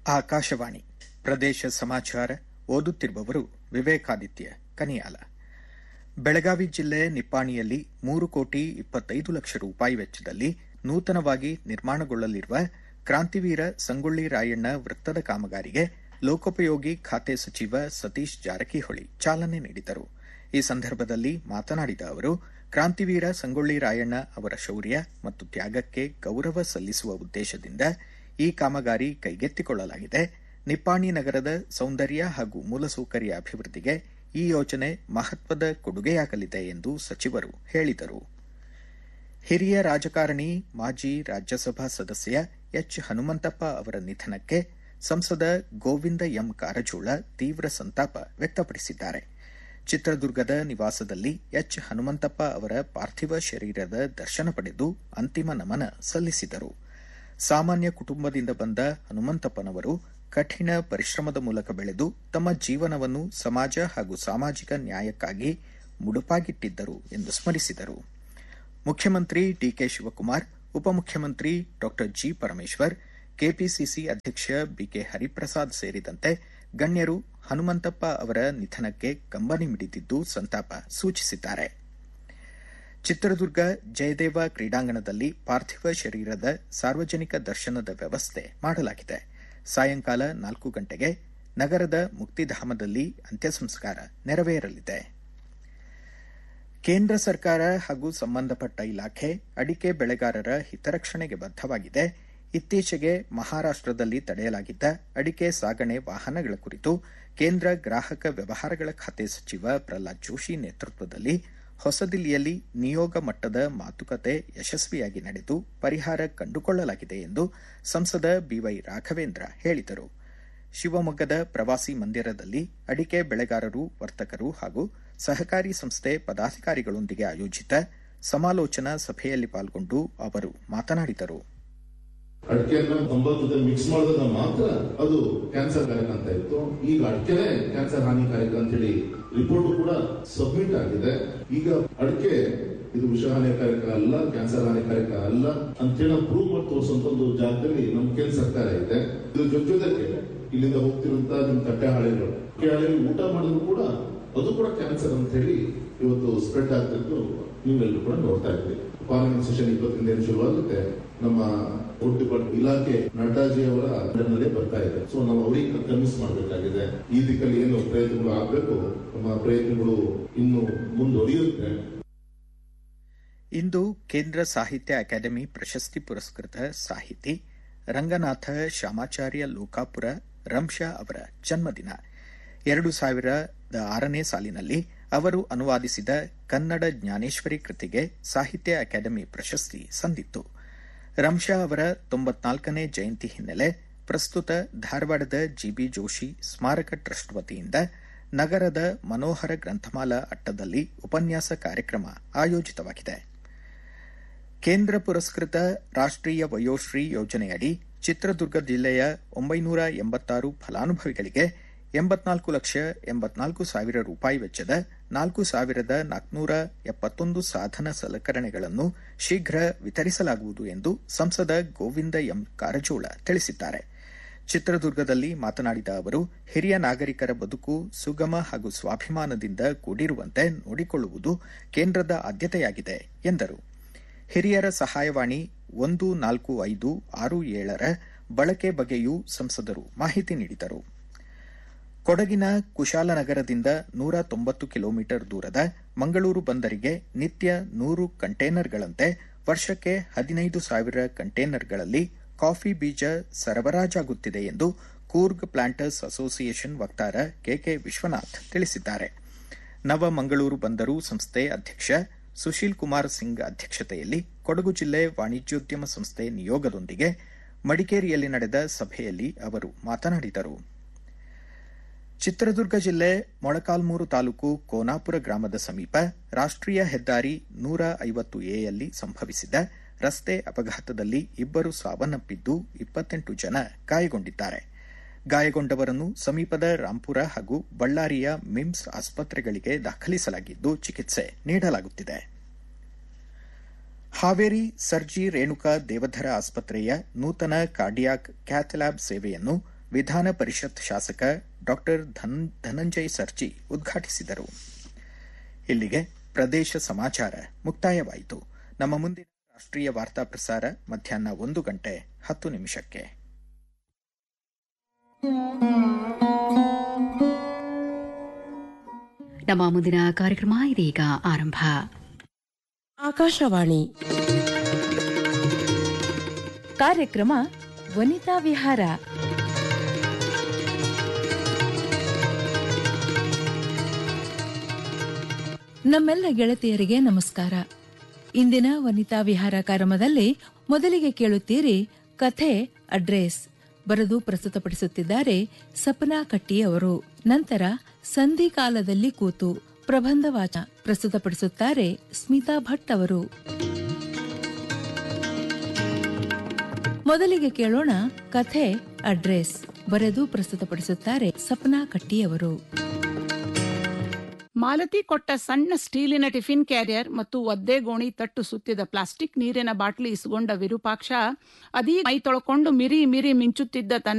ಆಕಾಶವಾಣಿ ಪ್ರದೇಶ ಸಮಾಚಾರ ಓದುತ್ತಿರುವವರು ವಿವೇಕಾದಿತ್ಯ ಕನಿಯಾಲ ಬೆಳಗಾವಿ ಜಿಲ್ಲೆ ನಿಪ್ಪಾಣಿಯಲ್ಲಿ ಮೂರು ಕೋಟಿ ಇಪ್ಪತ್ತೈದು ಲಕ್ಷ ರೂಪಾಯಿ ವೆಚ್ಚದಲ್ಲಿ ನೂತನವಾಗಿ ನಿರ್ಮಾಣಗೊಳ್ಳಲಿರುವ ಕ್ರಾಂತಿವೀರ ಸಂಗೊಳ್ಳಿ ರಾಯಣ್ಣ ವೃತ್ತದ ಕಾಮಗಾರಿಗೆ ಲೋಕೋಪಯೋಗಿ ಖಾತೆ ಸಚಿವ ಸತೀಶ್ ಜಾರಕಿಹೊಳಿ ಚಾಲನೆ ನೀಡಿದರು ಈ ಸಂದರ್ಭದಲ್ಲಿ ಮಾತನಾಡಿದ ಅವರು ಕ್ರಾಂತಿವೀರ ಸಂಗೊಳ್ಳಿ ರಾಯಣ್ಣ ಅವರ ಶೌರ್ಯ ಮತ್ತು ತ್ಯಾಗಕ್ಕೆ ಗೌರವ ಸಲ್ಲಿಸುವ ಉದ್ದೇಶದಿಂದ ಈ ಕಾಮಗಾರಿ ಕೈಗೆತ್ತಿಕೊಳ್ಳಲಾಗಿದೆ ನಿಪ್ಪಾಣಿ ನಗರದ ಸೌಂದರ್ಯ ಹಾಗೂ ಮೂಲಸೌಕರ್ಯ ಅಭಿವೃದ್ಧಿಗೆ ಈ ಯೋಜನೆ ಮಹತ್ವದ ಕೊಡುಗೆಯಾಗಲಿದೆ ಎಂದು ಸಚಿವರು ಹೇಳಿದರು ಹಿರಿಯ ರಾಜಕಾರಣಿ ಮಾಜಿ ರಾಜ್ಯಸಭಾ ಸದಸ್ಯ ಎಚ್ ಹನುಮಂತಪ್ಪ ಅವರ ನಿಧನಕ್ಕೆ ಸಂಸದ ಗೋವಿಂದ ಎಂ ಕಾರಜೋಳ ತೀವ್ರ ಸಂತಾಪ ವ್ಯಕ್ತಪಡಿಸಿದ್ದಾರೆ ಚಿತ್ರದುರ್ಗದ ನಿವಾಸದಲ್ಲಿ ಎಚ್ ಹನುಮಂತಪ್ಪ ಅವರ ಪಾರ್ಥಿವ ಶರೀರದ ದರ್ಶನ ಪಡೆದು ಅಂತಿಮ ನಮನ ಸಲ್ಲಿಸಿದರು ಸಾಮಾನ್ಯ ಕುಟುಂಬದಿಂದ ಬಂದ ಹನುಮಂತಪ್ಪನವರು ಕಠಿಣ ಪರಿಶ್ರಮದ ಮೂಲಕ ಬೆಳೆದು ತಮ್ಮ ಜೀವನವನ್ನು ಸಮಾಜ ಹಾಗೂ ಸಾಮಾಜಿಕ ನ್ಯಾಯಕ್ಕಾಗಿ ಮುಡುಪಾಗಿಟ್ಟಿದ್ದರು ಎಂದು ಸ್ಮರಿಸಿದರು ಮುಖ್ಯಮಂತ್ರಿ ಡಿಕೆ ಶಿವಕುಮಾರ್ ಉಪಮುಖ್ಯಮಂತ್ರಿ ಡಾ ಜಿ ಪರಮೇಶ್ವರ್ ಕೆಪಿಸಿಸಿ ಅಧ್ಯಕ್ಷ ಬಿಕೆ ಹರಿಪ್ರಸಾದ್ ಸೇರಿದಂತೆ ಗಣ್ಯರು ಹನುಮಂತಪ್ಪ ಅವರ ನಿಧನಕ್ಕೆ ಕಂಬನಿ ಮಿಡಿದಿದ್ದು ಸಂತಾಪ ಸೂಚಿಸಿದ್ದಾರೆ ಚಿತ್ರದುರ್ಗ ಜಯದೇವ ಕ್ರೀಡಾಂಗಣದಲ್ಲಿ ಪಾರ್ಥಿವ ಶರೀರದ ಸಾರ್ವಜನಿಕ ದರ್ಶನದ ವ್ಯವಸ್ಥೆ ಮಾಡಲಾಗಿದೆ ಸಾಯಂಕಾಲ ನಾಲ್ಕು ಗಂಟೆಗೆ ನಗರದ ಮುಕ್ತಿಧಾಮದಲ್ಲಿ ಅಂತ್ಯ ಸಂಸ್ಕಾರ ನೆರವೇರಲಿದೆ ಕೇಂದ್ರ ಸರ್ಕಾರ ಹಾಗೂ ಸಂಬಂಧಪಟ್ಟ ಇಲಾಖೆ ಅಡಿಕೆ ಬೆಳೆಗಾರರ ಹಿತರಕ್ಷಣೆಗೆ ಬದ್ದವಾಗಿದೆ ಇತ್ತೀಚೆಗೆ ಮಹಾರಾಷ್ಟದಲ್ಲಿ ತಡೆಯಲಾಗಿದ್ದ ಅಡಿಕೆ ಸಾಗಣೆ ವಾಹನಗಳ ಕುರಿತು ಕೇಂದ್ರ ಗ್ರಾಹಕ ವ್ಯವಹಾರಗಳ ಖಾತೆ ಸಚಿವ ಪ್ರಹ್ಲಾದ್ ಜೋಶಿ ನೇತೃತ್ವದಲ್ಲಿ ಹೊಸದಿಲ್ಲಿಯಲ್ಲಿ ನಿಯೋಗ ಮಟ್ಟದ ಮಾತುಕತೆ ಯಶಸ್ವಿಯಾಗಿ ನಡೆದು ಪರಿಹಾರ ಕಂಡುಕೊಳ್ಳಲಾಗಿದೆ ಎಂದು ಸಂಸದ ಬಿವೈ ರಾಘವೇಂದ್ರ ಹೇಳಿದರು ಶಿವಮೊಗ್ಗದ ಪ್ರವಾಸಿ ಮಂದಿರದಲ್ಲಿ ಅಡಿಕೆ ಬೆಳೆಗಾರರು ವರ್ತಕರು ಹಾಗೂ ಸಹಕಾರಿ ಸಂಸ್ಥೆ ಪದಾಧಿಕಾರಿಗಳೊಂದಿಗೆ ಆಯೋಜಿತ ಸಮಾಲೋಚನಾ ಸಭೆಯಲ್ಲಿ ಪಾಲ್ಗೊಂಡು ಅವರು ಮಾತನಾಡಿದರು ಅಡಿಕೆಯನ್ನ ತಂಬಾಕು ಮಿಕ್ಸ್ ಮಾಡಿದಾಗ ಮಾತ್ರ ಅದು ಕ್ಯಾನ್ಸರ್ ಕಾರಕ ಅಂತ ಇತ್ತು ಈಗ ಅಡಿಕೆನೆ ಕ್ಯಾನ್ಸರ್ ಹಾನಿಕಾರಕ ಅಂತ ಹೇಳಿ ರಿಪೋರ್ಟ್ ಕೂಡ ಸಬ್ಮಿಟ್ ಆಗಿದೆ ಈಗ ಅಡಿಕೆ ಇದು ವಿಷ ಹಾನಿಕಾರಕ ಅಲ್ಲ ಕ್ಯಾನ್ಸರ್ ಹಾನಿಕಾರಕ ಅಲ್ಲ ಅಂತೇಳಿ ನಾವು ಪ್ರೂವ್ ಮಾಡಿ ತೋರಿಸುವಂತ ಒಂದು ಜಾಗದಲ್ಲಿ ನಮ್ಮ ಕೇಂದ್ರ ಸರ್ಕಾರ ಇದೆ ಇದು ಜೊತೆ ಜೊತೆಗೆ ಇಲ್ಲಿಂದ ಹೋಗ್ತಿರುವಂತ ನಿಮ್ ತಟ್ಟೆ ಹಾಳೆಗಳು ಹಾಳೆಗಳು ಊಟ ಮಾಡಿದ್ರು ಕೂಡ ಅದು ಕೂಡ ಕ್ಯಾನ್ಸರ್ ಅಂತ ಹೇಳಿ ಇವತ್ತು ಸ್ಪ್ರೆಡ್ ಆಗ್ತಿದ್ದು ನೀವೆಲ್ಲರೂ ಕೂಡ ನೋಡ್ತಾ ಇದ್ದೀವಿ ಪಾರ್ಲಿಮೆಂಟ್ ಸೆಷನ್ ಇಪ್ಪತ್ತರಿಂದ ಏನು ಶುರುವಾಗುತ್ತೆ ನಮ್ಮ ಫುಡ್ ಡಿಪಾರ್ಟ್ಮೆಂಟ್ ಇಲಾಖೆ ನಡ್ಡಾಜಿ ಅವರ ಅಂಡರ್ನಲ್ಲೇ ಬರ್ತಾ ಇದೆ ಸೊ ನಾವು ಅವರಿಗೆ ಕನ್ವಿನ್ಸ್ ಮಾಡಬೇಕಾಗಿದೆ ಈ ದಿಕ್ಕಲ್ಲಿ ಏನು ಪ್ರಯತ್ನಗಳು ಆಗಬೇಕು ನಮ್ಮ ಪ್ರಯತ್ನಗಳು ಇನ್ನು ಮುಂದುವರಿಯುತ್ತೆ ಇಂದು ಕೇಂದ್ರ ಸಾಹಿತ್ಯ ಅಕಾಡೆಮಿ ಪ್ರಶಸ್ತಿ ಪುರಸ್ಕೃತ ಸಾಹಿತಿ ರಂಗನಾಥ ಶ್ಯಾಮಾಚಾರ್ಯ ಲೋಕಾಪುರ ರಂಶಾ ಅವರ ಜನ್ಮದಿನ ಎರಡು ಸಾವಿರದ ಆರನೇ ಸಾಲಿನಲ್ಲಿ ಅವರು ಅನುವಾದಿಸಿದ ಕನ್ನಡ ಜ್ಞಾನೇಶ್ವರಿ ಕೃತಿಗೆ ಸಾಹಿತ್ಯ ಅಕಾಡೆಮಿ ಪ್ರಶಸ್ತಿ ಸಂದಿತ್ತು ರಂಶಾ ಅವರ ತೊಂಬತ್ನಾಲ್ಕನೇ ಜಯಂತಿ ಹಿನ್ನೆಲೆ ಪ್ರಸ್ತುತ ಧಾರವಾಡದ ಜಿಬಿ ಜೋಶಿ ಸ್ಮಾರಕ ಟ್ರಸ್ಟ್ ವತಿಯಿಂದ ನಗರದ ಮನೋಹರ ಗ್ರಂಥಮಾಲಾ ಅಟ್ಟದಲ್ಲಿ ಉಪನ್ಯಾಸ ಕಾರ್ಯಕ್ರಮ ಆಯೋಜಿತವಾಗಿದೆ ಕೇಂದ್ರ ಪುರಸ್ಕೃತ ರಾಷ್ಟೀಯ ವಯೋಶ್ರೀ ಯೋಜನೆಯಡಿ ಚಿತ್ರದುರ್ಗ ಜಿಲ್ಲೆಯ ಒಂಬೈನೂರ ಎಂಬತ್ತಾರು ಫಲಾನುಭವಿಗಳಿಗೆ ಎಂಬತ್ನಾಲ್ಕು ಲಕ್ಷ ಎಂಬತ್ನಾಲ್ಕು ಸಾವಿರ ರೂಪಾಯಿ ವೆಚ್ಚದ ನಾಲ್ಕು ಸಾವಿರದ ನಾಲ್ಕುನೂರ ಎಪ್ಪತ್ತೊಂದು ಸಾಧನ ಸಲಕರಣೆಗಳನ್ನು ಶೀಘ್ರ ವಿತರಿಸಲಾಗುವುದು ಎಂದು ಸಂಸದ ಗೋವಿಂದ ಎಂ ಕಾರಜೋಳ ತಿಳಿಸಿದ್ದಾರೆ ಚಿತ್ರದುರ್ಗದಲ್ಲಿ ಮಾತನಾಡಿದ ಅವರು ಹಿರಿಯ ನಾಗರಿಕರ ಬದುಕು ಸುಗಮ ಹಾಗೂ ಸ್ವಾಭಿಮಾನದಿಂದ ಕೂಡಿರುವಂತೆ ನೋಡಿಕೊಳ್ಳುವುದು ಕೇಂದ್ರದ ಆದ್ಯತೆಯಾಗಿದೆ ಎಂದರು ಹಿರಿಯರ ಸಹಾಯವಾಣಿ ಒಂದು ನಾಲ್ಕು ಐದು ಆರು ಏಳರ ಬಳಕೆ ಬಗ್ಗೆಯೂ ಸಂಸದರು ಮಾಹಿತಿ ನೀಡಿದರು ಕೊಡಗಿನ ಕುಶಾಲನಗರದಿಂದ ನೂರ ತೊಂಬತ್ತು ಕಿಲೋಮೀಟರ್ ದೂರದ ಮಂಗಳೂರು ಬಂದರಿಗೆ ನಿತ್ಯ ನೂರು ಕಂಟೇನರ್ಗಳಂತೆ ವರ್ಷಕ್ಕೆ ಹದಿನೈದು ಸಾವಿರ ಕಂಟೇನರ್ಗಳಲ್ಲಿ ಕಾಫಿ ಬೀಜ ಸರಬರಾಜಾಗುತ್ತಿದೆ ಎಂದು ಕೂರ್ಗ್ ಪ್ಲಾಂಟರ್ಸ್ ಅಸೋಸಿಯೇಷನ್ ವಕ್ತಾರ ಕೆಕೆ ವಿಶ್ವನಾಥ್ ತಿಳಿಸಿದ್ದಾರೆ ನವ ಮಂಗಳೂರು ಬಂದರು ಸಂಸ್ಥೆ ಅಧ್ಯಕ್ಷ ಸುಶೀಲ್ ಕುಮಾರ್ ಸಿಂಗ್ ಅಧ್ಯಕ್ಷತೆಯಲ್ಲಿ ಕೊಡಗು ಜಿಲ್ಲೆ ವಾಣಿಜ್ಯೋದ್ಯಮ ಸಂಸ್ಥೆ ನಿಯೋಗದೊಂದಿಗೆ ಮಡಿಕೇರಿಯಲ್ಲಿ ನಡೆದ ಸಭೆಯಲ್ಲಿ ಅವರು ಮಾತನಾಡಿದರು ಚಿತ್ರದುರ್ಗ ಜಿಲ್ಲೆ ಮೊಳಕಾಲ್ಮೂರು ತಾಲೂಕು ಕೋನಾಪುರ ಗ್ರಾಮದ ಸಮೀಪ ರಾಷ್ಟೀಯ ಹೆದ್ದಾರಿ ನೂರ ಐವತ್ತು ಎಯಲ್ಲಿ ಸಂಭವಿಸಿದ ರಸ್ತೆ ಅಪಘಾತದಲ್ಲಿ ಇಬ್ಬರು ಸಾವನ್ನಪ್ಪಿದ್ದು ಇಪ್ಪತ್ತೆಂಟು ಜನ ಗಾಯಗೊಂಡಿದ್ದಾರೆ ಗಾಯಗೊಂಡವರನ್ನು ಸಮೀಪದ ರಾಂಪುರ ಹಾಗೂ ಬಳ್ಳಾರಿಯ ಮಿಮ್ಸ್ ಆಸ್ಪತ್ರೆಗಳಿಗೆ ದಾಖಲಿಸಲಾಗಿದ್ದು ಚಿಕಿತ್ಸೆ ನೀಡಲಾಗುತ್ತಿದೆ ಹಾವೇರಿ ಸರ್ಜಿ ರೇಣುಕಾ ದೇವಧರ ಆಸ್ಪತ್ರೆಯ ನೂತನ ಕಾರ್ಡಿಯಾಕ್ ಕ್ಯಾಥ್ಲ್ಯಾಬ್ ಸೇವೆಯನ್ನು ವಿಧಾನ ಪರಿಷತ್ ಶಾಸಕ ಡಾಕ್ಟರ್ ಧನಂಜಯ್ ಸರ್ಜಿ ಉದ್ಘಾಟಿಸಿದರು ಇಲ್ಲಿಗೆ ಪ್ರದೇಶ ಸಮಾಚಾರ ಮುಕ್ತಾಯವಾಯಿತು ನಮ್ಮ ಮುಂದಿನ ರಾಷ್ಟ್ರೀಯ ವಾರ್ತಾ ಪ್ರಸಾರ ಮಧ್ಯಾಹ್ನ ಒಂದು ಗಂಟೆ ಹತ್ತು ನಿಮಿಷಕ್ಕೆ ನಮ್ಮ ಮುಂದಿನ ಕಾರ್ಯಕ್ರಮ ಇದೀಗ ಆರಂಭ ಆಕಾಶವಾಣಿ ಕಾರ್ಯಕ್ರಮ ವನಿತಾ ವಿಹಾರ ನಮ್ಮೆಲ್ಲ ಗೆಳತಿಯರಿಗೆ ನಮಸ್ಕಾರ ಇಂದಿನ ವನಿತಾ ವಿಹಾರ ಕಾರ್ಯಕ್ರಮದಲ್ಲಿ ಮೊದಲಿಗೆ ಕೇಳುತ್ತೀರಿ ಕಥೆ ಅಡ್ರೆಸ್ ಬರೆದು ಪ್ರಸ್ತುತಪಡಿಸುತ್ತಿದ್ದಾರೆ ಸಪನಾ ಕಟ್ಟಿ ಅವರು ನಂತರ ಸಂಧಿಕಾಲದಲ್ಲಿ ಕೂತು ಪ್ರಬಂಧ ವಾಚ ಪ್ರಸ್ತುತಪಡಿಸುತ್ತಾರೆ ಸ್ಮಿತಾ ಭಟ್ ಅವರು ಮೊದಲಿಗೆ ಕೇಳೋಣ ಕಥೆ ಅಡ್ರೆಸ್ ಬರೆದು ಪ್ರಸ್ತುತಪಡಿಸುತ್ತಾರೆ ಸಪನಾ ಕಟ್ಟಿಯವರು ಮಾಲತಿ ಕೊಟ್ಟ ಸಣ್ಣ ಸ್ಟೀಲಿನ ಟಿಫಿನ್ ಕ್ಯಾರಿಯರ್ ಮತ್ತು ಒದ್ದೆ ಗೋಣಿ ತಟ್ಟು ಸುತ್ತಿದ ಪ್ಲಾಸ್ಟಿಕ್ ನೀರಿನ ಬಾಟ್ಲಿ ಇಸ್ಕೊಂಡ ವಿರೂಪಾಕ್ಷ ಅದೀ ಮೈ ತೊಳ್ಕೊಂಡು ಮಿರಿ ಮಿರಿ ಮಿಂಚುತ್ತಿದ್ದ ತನ್ನ